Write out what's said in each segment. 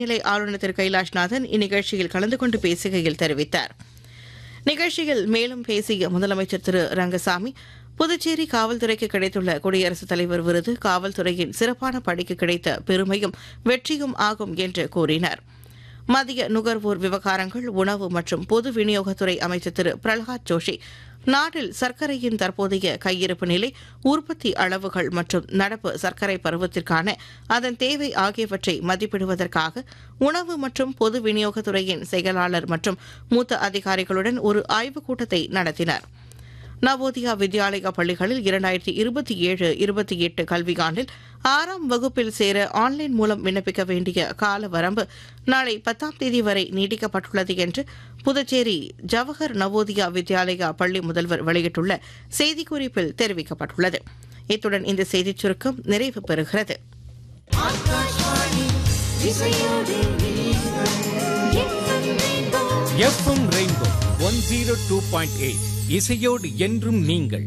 நிலை ஆளுநர் திரு கைலாஷ்நாதன் இந்நிகழ்ச்சியில் கலந்து கொண்டு பேசுகையில் தெரிவித்தார் நிகழ்ச்சியில் மேலும் பேசிய முதலமைச்சர் திரு ரங்கசாமி புதுச்சேரி காவல்துறைக்கு கிடைத்துள்ள குடியரசுத் தலைவர் விருது காவல்துறையின் சிறப்பான பணிக்கு கிடைத்த பெருமையும் வெற்றியும் ஆகும் என்று கூறினார் மத்திய நுகர்வோர் விவகாரங்கள் உணவு மற்றும் பொது விநியோகத்துறை அமைச்சர் திரு பிரல்ஹாத் ஜோஷி நாட்டில் சர்க்கரையின் தற்போதைய கையிருப்பு நிலை உற்பத்தி அளவுகள் மற்றும் நடப்பு சர்க்கரை பருவத்திற்கான அதன் தேவை ஆகியவற்றை மதிப்பிடுவதற்காக உணவு மற்றும் பொது விநியோகத்துறையின் செயலாளர் மற்றும் மூத்த அதிகாரிகளுடன் ஒரு ஆய்வுக் கூட்டத்தை நடத்தினார் நவோதியா வித்யாலயா பள்ளிகளில் இரண்டாயிரத்தி இருபத்தி ஏழு இருபத்தி எட்டு கல்வியாண்டில் ஆறாம் வகுப்பில் சேர ஆன்லைன் மூலம் விண்ணப்பிக்க வேண்டிய கால வரம்பு நாளை பத்தாம் தேதி வரை நீட்டிக்கப்பட்டுள்ளது என்று புதுச்சேரி ஜவஹர் நவோதியா வித்யாலயா பள்ளி முதல்வர் வெளியிட்டுள்ள செய்திக்குறிப்பில் தெரிவிக்கப்பட்டுள்ளது இத்துடன் இந்த செய்திச் சுருக்கம் நிறைவு பெறுகிறது FM Rainbow one zero two point eight இசையோடு என்றும் நீங்கள்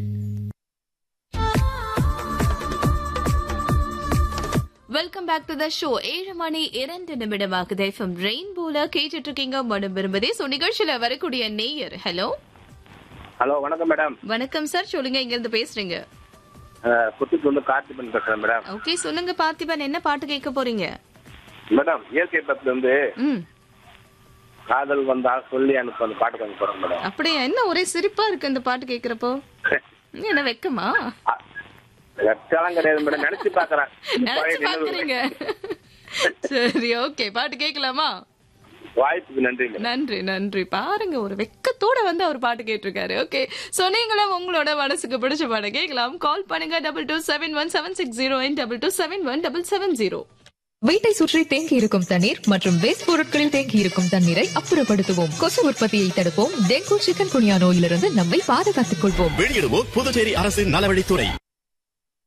welcome back to the show ஏழு மணி இரண்டு நிமிடமாகுது எஃப்எம் ரெயின்போல கேட்டுட்டு இருக்கீங்க மனம் விரும்புதே ஸோ நிகழ்ச்சியில வரக்கூடிய நேயர் ஹலோ ஹலோ வணக்கம் மேடம் வணக்கம் சார் சொல்லுங்க இங்க இருந்து பேசுறீங்க புத்துக்கு வந்து கார்த்திபன் பேசுறேன் மேடம் ஓகே சொல்லுங்க பார்த்திபன் என்ன பாட்டு கேட்க போறீங்க மேடம் இயற்கை பத்துல வந்து ம் காதல் வந்தால் சொல்லி அனுப்ப அந்த பாட்டு கொஞ்சம் போறேன் மேடம் அப்படியா என்ன ஒரே சிரிப்பா இருக்கு இந்த பாட்டு கேக்குறப்போ என்ன வெக்கமா வெச்சாலும் கிடையாது மேடம் நினைச்சு பாக்குறேன் நினைச்சு பாக்குறீங்க சரி ஓகே பாட்டு கேட்கலாமா வாய்ப்புக்கு நன்றி மேடம் நன்றி நன்றி பாருங்க ஒரு வெக்கத்தோட வந்து அவர் பாட்டு கேட்டிருக்காரு ஓகே சோ நீங்களும் உங்களோட மனசுக்கு பிடிச்ச பாட கேட்கலாம் கால் பண்ணுங்க double two seven one seven six zero double two seven one double seven zero வீட்டை சுற்றி தேங்கி இருக்கும் தண்ணீர் மற்றும் வேஸ்ட் பொருட்களில் தேங்கி இருக்கும் தண்ணீரை அப்புறப்படுத்துவோம் கொசு உற்பத்தியை தடுப்போம் டெங்கு சிக்கன் குனியா நோயிலிருந்து நம்மை பாதுகாத்துக் கொள்வோம் வெளியிடுவோம் புதுச்சேரி அரசின் நலவழித்துறை